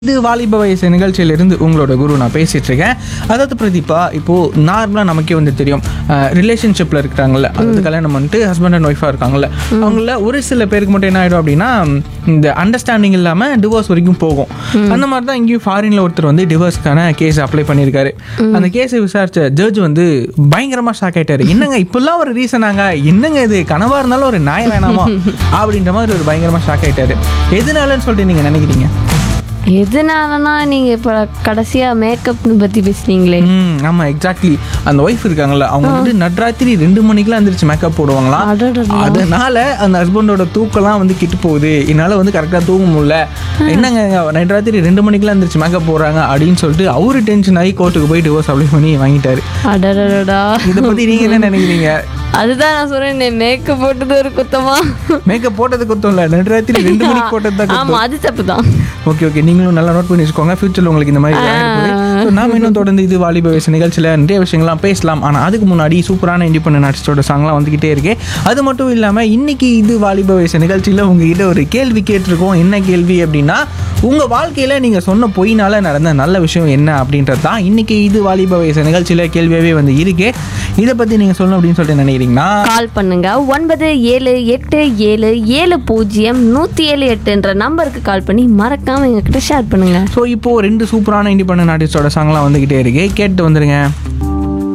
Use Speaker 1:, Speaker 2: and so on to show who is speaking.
Speaker 1: இது வாலிப வயசு நிகழ்ச்சியிலிருந்து உங்களோட குரு நான் பேசிட்டு இருக்கேன் அதாவது பிரதீபா இப்போ நார்மலாக நமக்கே வந்து தெரியும் ரிலேஷன்ஷிப்பில் இருக்கிறாங்கல்ல அதாவது கல்யாணம் பண்ணிட்டு ஹஸ்பண்ட் அண்ட் ஒய்ஃபாக இருக்காங்கல்ல அவங்கள ஒரு சில பேருக்கு மட்டும் என்ன ஆகிடும் அப்படின்னா இந்த அண்டர்ஸ்டாண்டிங் இல்லாமல் டிவோர்ஸ் வரைக்கும் போகும் அந்த மாதிரி தான் இங்கேயும் ஃபாரினில் ஒருத்தர் வந்து டிவோர்ஸ்க்கான கேஸ் அப்ளை பண்ணியிருக்காரு அந்த கேஸை விசாரிச்ச ஜட்ஜ் வந்து பயங்கரமாக ஷாக் ஆயிட்டாரு என்னங்க இப்பெல்லாம் ஒரு ரீசனாங்க என்னங்க இது கனவா இருந்தாலும் ஒரு நாய் வேணாமா அப்படின்ற மாதிரி ஒரு பயங்கரமாக ஷாக் ஆயிட்டாரு எதனாலன்னு சொல்லிட்டு நீங்கள் நினைக்கிறீங்க
Speaker 2: எதனாலனா நீங்க இப்ப கடைசியா மேக்கப்னு பத்தி பேசுனீங்களே
Speaker 1: ம் ஆமாம் எக்ஸாக்ட்லி அந்த ஒய்ஃப் இருக்காங்கல்ல அவங்க வந்து நட்ராத்திரி ரெண்டு மணிக்கெல்லாம் எந்திரிச்சு மேக்கப் போடுவாங்களாம்
Speaker 2: அடடடா.
Speaker 1: அதனால அந்த ஹஸ்பண்டோட தூக்கம்லாம் வந்து கிட்டு போகுது என்னால் வந்து கரெக்டாக தூங்க முடியல என்னங்க நட்ராத்திரி ரெண்டு மணிக்கெல்லாம் எந்திரிச்சு மேக்கப் போடுறாங்க அப்படின்னு சொல்லிட்டு அவரு டென்ஷன் ஆகி கோர்ட்டுக்கு போய் டிவோர்ஸ் அப்ளை பண்ணி வாங்கிட்டாரு
Speaker 2: அடடடா
Speaker 1: இதை பற்றி நீங்கள் என்ன நினைக்கிறீங்க
Speaker 2: அதுதான் நான் சொல்றேன் மேக்கப் போட்டது ஒரு குத்தமா
Speaker 1: மேக்கப் போட்டது குத்தம் இல்லை நட்ராத்திரி ரெண்டு மணிக்கு போட்டது தான்
Speaker 2: ஆமா அது தப்பு தான்
Speaker 1: ஓகே ஓகே நீங்களும் நல்லா நோட் பண்ணி வச்சுக்கோங்க ஃபியூச்சரில் உங்களுக்கு இந்த மாதிரி ஆகிருக்குது ஸோ நாம இன்னும் தொடர்ந்து இது வாலிப வயசு நிகழ்ச்சியில் நிறைய விஷயங்கள்லாம் பேசலாம் ஆனால் அதுக்கு முன்னாடி சூப்பரான இண்டிபெண்டன்ட் ஆர்டிஸ்டோட சாங்லாம் வந்துக்கிட்டே இருக்கு அது மட்டும் இல்லாமல் இன்னைக்கு இது வாலிப வயசு நிகழ்ச்சியில் உங்ககிட்ட ஒரு கேள்வி கேட்டிருக்கோம் என்ன கேள்வி அப்படின்னா உங்கள் வாழ்க்கையில் நீங்கள் சொன்ன பொய்னால நடந்த நல்ல விஷயம் என்ன அப்படின்றது தான் இன்னைக்கு இது வாலிப வயசு நிகழ்ச்சியில் கேள்வியாகவே வந்து இருக்கு இதை பற்றி நீங்கள் சொல்லணும் அப்படின்னு சொல்லிட்டு நினைக்கிறீங்கன்னா
Speaker 2: கால் பண்ணுங்க ஒன்பது ஏழு எட்டு ஏழு ஏழு பூஜ்ஜியம் நூத்தி ஏழு எட்டுன்ற நம்பருக்கு கால் பண்ணி மறக்காம எங்ககிட்ட ஷேர் பண்ணுங்க
Speaker 1: ஸோ இப்போ ரெண்டு சூப்பரான இண்டிபெண்டன்ட் ஆர்டிஸ்டோட சாங்லாம் வந்துக்கிட்டே இருக்கு கேட்டு வந்துருங்க